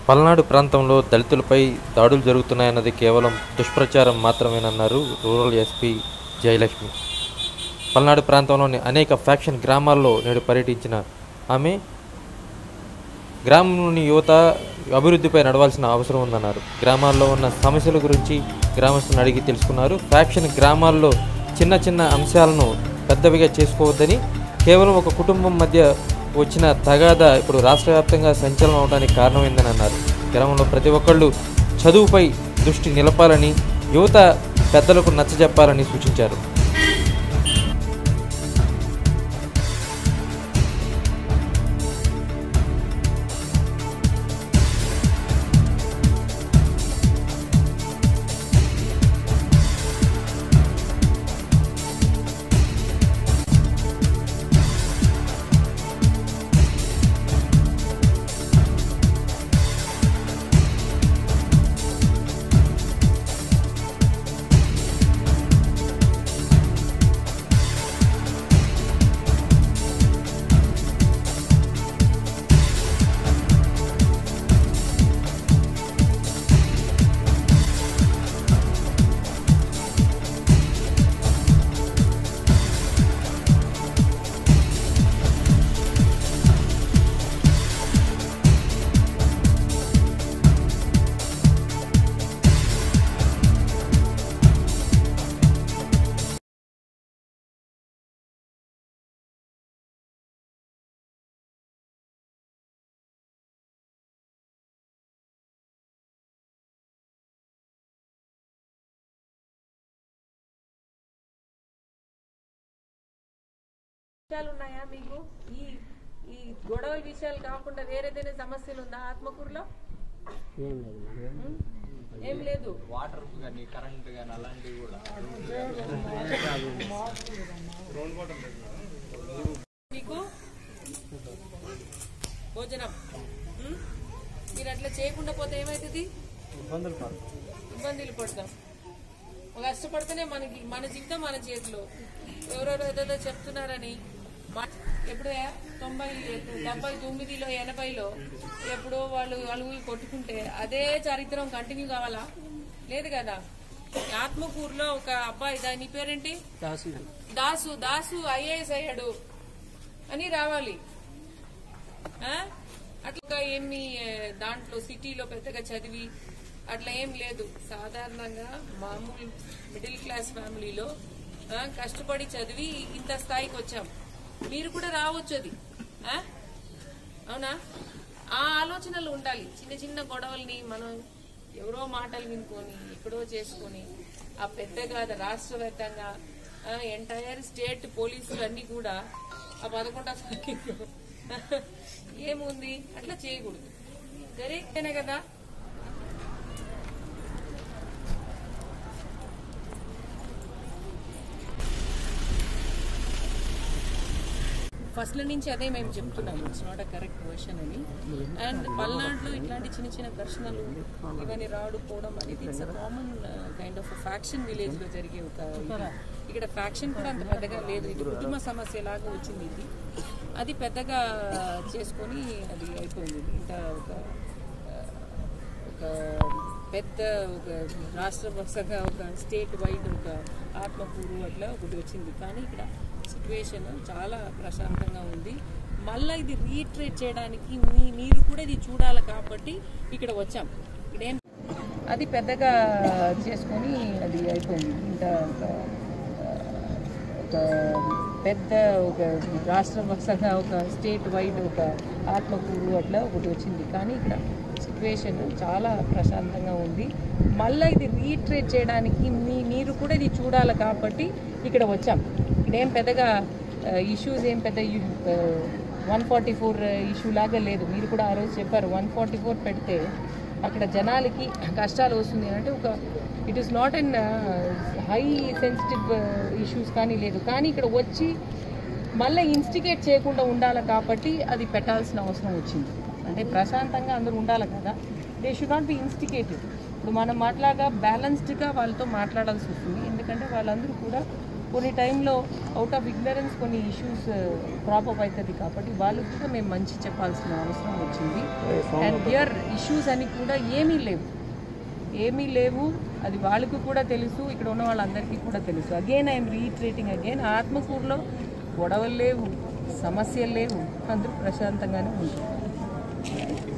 పల్నాడు ప్రాంతంలో దళితులపై దాడులు జరుగుతున్నాయన్నది కేవలం దుష్ప్రచారం మాత్రమేనన్నారు రూరల్ ఎస్పీ జయలక్ష్మి పల్నాడు ప్రాంతంలోని అనేక ఫ్యాక్షన్ గ్రామాల్లో నేడు పర్యటించిన ఆమె గ్రామంలోని యువత అభివృద్ధిపై నడవాల్సిన అవసరం ఉందన్నారు గ్రామాల్లో ఉన్న సమస్యల గురించి గ్రామస్తులను అడిగి తెలుసుకున్నారు ఫ్యాక్షన్ గ్రామాల్లో చిన్న చిన్న అంశాలను పెద్దవిగా చేసుకోవద్దని కేవలం ఒక కుటుంబం మధ్య వచ్చిన తగాదా ఇప్పుడు రాష్ట్ర వ్యాప్తంగా సంచలనం అవడానికి కారణమైందని అన్నారు గ్రామంలో ప్రతి ఒక్కళ్ళు చదువుపై దృష్టి నిలపాలని యువత పెద్దలకు నచ్చజెప్పాలని సూచించారు విషయాలు ఉన్నాయా మీకు ఈ ఈ గొడవల విషయాలు కాకుండా వేరేదైనా సమస్యలు ఉందా ఆత్మకూరులో ఉం? ఏం లేదు వాటర్ కానీ కరెంట్ కానీ అలాంటివి కూడా మీకు భోజనం ఉం? మీరు అట్లా చేయకుండా పోతే ఏమవుతుంది ఇబ్బందులు పడతాం కష్టపడితేనే మనకి మన జీవితం మన చేతిలో ఎవరెవరో ఏదేదో చెప్తున్నారని మా- ఎప్పుడు తొంభై డెబ్బై తొమ్మిదిలో ఎనభైలో ఎప్పుడో వాళ్ళు అలుగులు కొట్టుకుంటే అదే చరిత్రం కంటిన్యూ కావాలా లేదు కదా ఆత్మకూరులో ఒక అబ్బాయి దాని పేరేంటి దాసు దాసు ఐఏఎస్ అయ్యాడు అని రావాలి ఆ? అట్లా ఏమి ఏ, దాంట్లో సిటీలో పెద్దగా చదివి అట్లా ఏం లేదు సాధారణంగా మామూలు మిడిల్ క్లాస్ ఫ్యామిలీలో ఆ, కష్టపడి చదివి ఇంత స్థాయికి వచ్చాం మీరు కూడా రావచ్చు అది ఆ? అవునా ఆ ఆలోచనలు ఉండాలి చిన్న చిన్న గొడవల్ని మనం ఎవరో మాటలు వినుకొని ఎక్కడో చేసుకొని ఆ పెద్దగా రాష్ట్ర వ్యాప్తంగా ఎంటైర్ స్టేట్ పోలీసులు అన్ని కూడా ఆ పదకొండో తారీఖు ఏముంది అట్లా చేయకూడదు సరే కదా ఫస్ట్ల నుంచి అదే మేము చెప్తున్నాము it's not a correct version అని అండ్ పల్నాడులో ఇట్లాంటి చిన్న చిన్న ఘర్షణలు ఇవన్నీ రాడు పోవడం అనేది it's common kind of faction village లో జరిగే ఒక ఇది. ఇక్కడ ఫ్యాక్షన్ కూడా అంత పెద్దగా లేదు ఇది కుటుంబ సమస్య లాగా వచ్చింది ఇది అది పెద్దగా చేసుకొని అది అయిపోయింది ఇంత ఒక ఒక పెద్ద ఒక రాష్ట్ర పక్షంగా ఒక స్టేట్ వైడ్ ఒక ఆత్మకూరు అట్లా ఒకటి వచ్చింది కానీ ఇక్కడ సిచ్యువేషన్ చాలా ప్రశాంతంగా ఉంది మళ్ళీ ఇది రీట్రేట్ చేయడానికి మీ మీరు కూడా ఇది చూడాలి కాబట్టి ఇక్కడ వచ్చాం ఇక్కడ ఏం అది పెద్దగా చేసుకొని అది అయిపోయింది ఇంత ఒక ఒక పెద్ద ఒక రాష్ట్ర పక్షంగా ఒక స్టేట్ వైడ్ ఒక ఆత్మకూరు అట్లా ఒకటి వచ్చింది కానీ ఇక్కడ సిచ్యువేషన్ చాలా ప్రశాంతంగా ఉంది మళ్ళీ ఇది రీట్రేట్ చేయడానికి మీ మీరు కూడా ఇది చూడాలి కాబట్టి ఇక్కడ వచ్చాం ఇక్కడ ఏం పెద్దగా ఇష్యూస్ ఏం పెద్ద వన్ ఫార్టీ ఫోర్ ఇష్యూ లాగా లేదు మీరు కూడా ఆ రోజు చెప్పారు వన్ ఫార్టీ ఫోర్ పెడితే అక్కడ జనాలకి కష్టాలు వస్తుంది అంటే ఒక it is not an high sensitive issues కానీ లేదు కానీ ఇక్కడ వచ్చి మళ్ళీ ఇన్స్టిగేట్ చేయకుండా ఉండాలి కాబట్టి అది పెట్టాల్సిన అవసరం వచ్చింది అంటే ప్రశాంతంగా అందరూ ఉండాలి కదా they should not be instigated ఇప్పుడు మనం మాట్లాడగా బ్యాలెన్స్డ్గా వాళ్ళతో మాట్లాడాల్సి వస్తుంది ఎందుకంటే వాళ్ళందరూ కూడా కొన్ని టైంలో అవుట్ ఆఫ్ ఇగ్నరెన్స్ కొన్ని ఇష్యూస్ క్రాప్ అప్ అవుతుంది కాబట్టి వాళ్ళకి కూడా మేము మంచి చెప్పాల్సిన అవసరం వచ్చింది అండ్ హియర్ ఇష్యూస్ అని కూడా ఏమీ లేవు ఏమీ లేవు అది వాళ్ళకు కూడా తెలుసు ఇక్కడ ఉన్న వాళ్ళందరికీ కూడా తెలుసు అగైన్ ఐఎమ్ రీట్రేటింగ్ అగైన్ ఆత్మకూరులో గొడవలు లేవు సమస్యలు లేవు అందరూ ప్రశాంతంగానే ఉంటారు